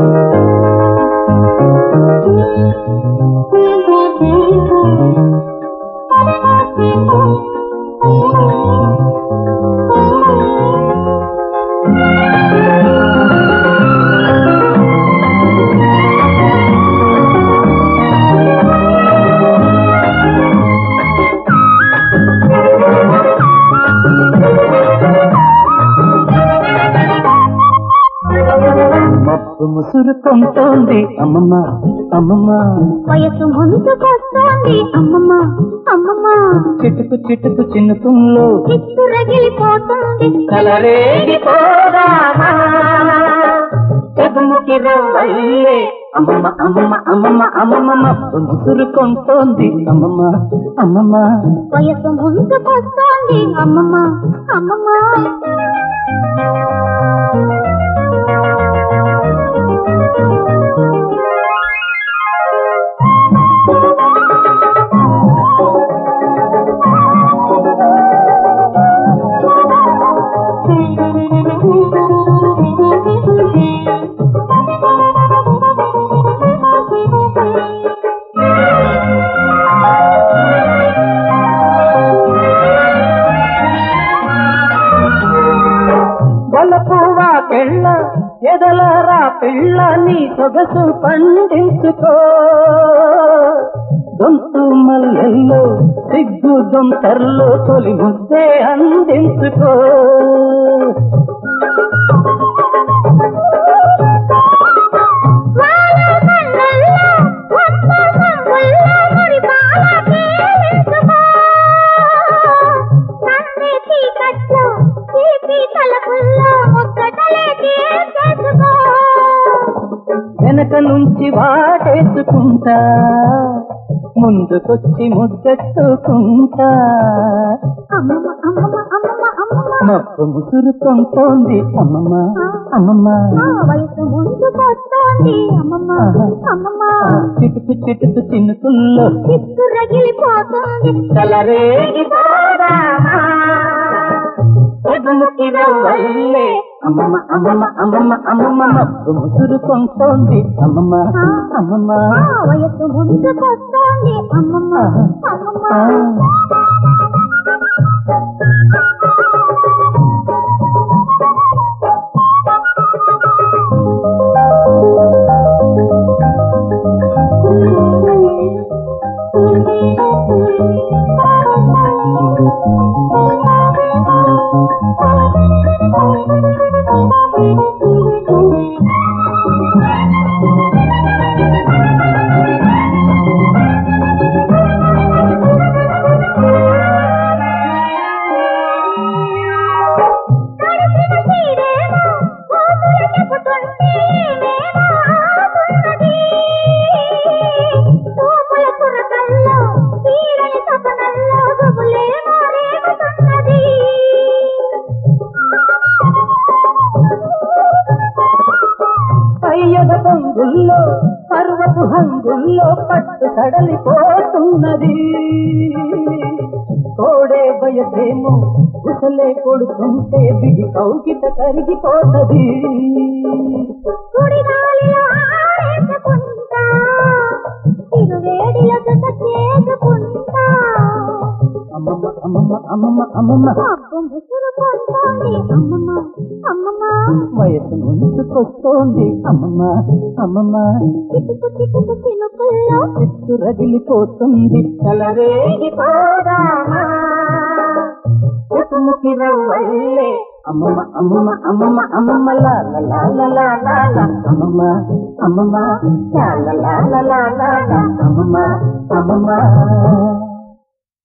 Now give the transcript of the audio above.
మబ్బు ముసురుకుంటోంది అమ్మమ్మ అమ్మమ్మ వయసు ముందుకొస్తోంది అమ్మమ్మ అమ్మమ్మ చిటుకు చిటుకు చినుకుల్లో చిత్తు రగిలిపోతుంది కలరేగిపోదామా చెదుముకి రవ్వల్లే అమ్మమ్మ అమ్మమ్మ అమ్మమ్మ అమ్మమ్మ మబ్బు ముసురుకుంటోంది అమ్మమ్మ అమ్మమ్మ వయసు ముందుకొస్తోంది అమ్మమ్మ అమ్మమ్మ వలపువా పెళ్ళ ఎదలరా పిల్ల నీ సొగసు పండించుకో గొంతు మల్లెల్లో సిగ్గు దొంతర్లో తొలి ముద్దే అందించుకో వెనక నుంచి వాటేసుకుంటా ముందుకొచ్చి ముద్దెట్టుకుంటా మబ్బు ముసురుకుంటోంది అమ్మమ్మ అమ్మమ్మ వయసు ముందుకొస్తోంది అమ్మమ్మ అమ్మమ్మ చిటుకు చిటుకు చినుకుల్లో చిత్తు రగిలిపోతుంది కలరేగిపోదామా చెదుముకి రవ్వల్లే అమ్మమ్మ అమ్మమ్మ అమ్మమ్మ అమ్మమ్మ మబ్బు ముసురుకుంటోంది అమ్మమ్మ అమ్మమ్మ ఆ వయసు ముందుకొస్తోంది అమ్మమ్మ అమ్మమ్మ ఆ. నడిచిన తీరేమో కోతులు చెబుతుంటే ఏమేమో ఆగుతున్నది. తూముల తురకల్లో, తీరని తపనల్లో గుబులేమో రేగుతున్నది. అయ్యద పొంగుల్లో పర్వపు హంగుల్లో పట్టు కడలిపోతున్నది తోడే బయసేమో ఉసలే కొడుతుంటే దిగి కౌకిట కరిగిపోతది కుడిగాలిలో ఆరేసుకుంటా, తిరువేడిలో జత చేసుకుంటా. అమ్మమ్మ అమ్మమ్మ అమ్మమ్మ అమ్మమ్మ మబ్బు ముసురుకుంటోంది అమ్మమ్మ అమ్మమ్మ వయసు ముందుకొస్తోంది అమ్మమ్మ అమ్మమ్మ చిటుకు చిటుకు చినుకుల్లో చిత్తు రగిలిపోతుంది కలరేగిపోదామా చెట్టుముకి రవ్వల్లే అమ్మమ్మ అమ్మమ్మ అమ్మమ్మ అమ్మమ్మ లా లా లా లా లా లా లా. అమ్మమ్మ అమ్మమ్మ లా లా లా లా లా లా లా. అమ్మమ్మ అమ్మమ్మ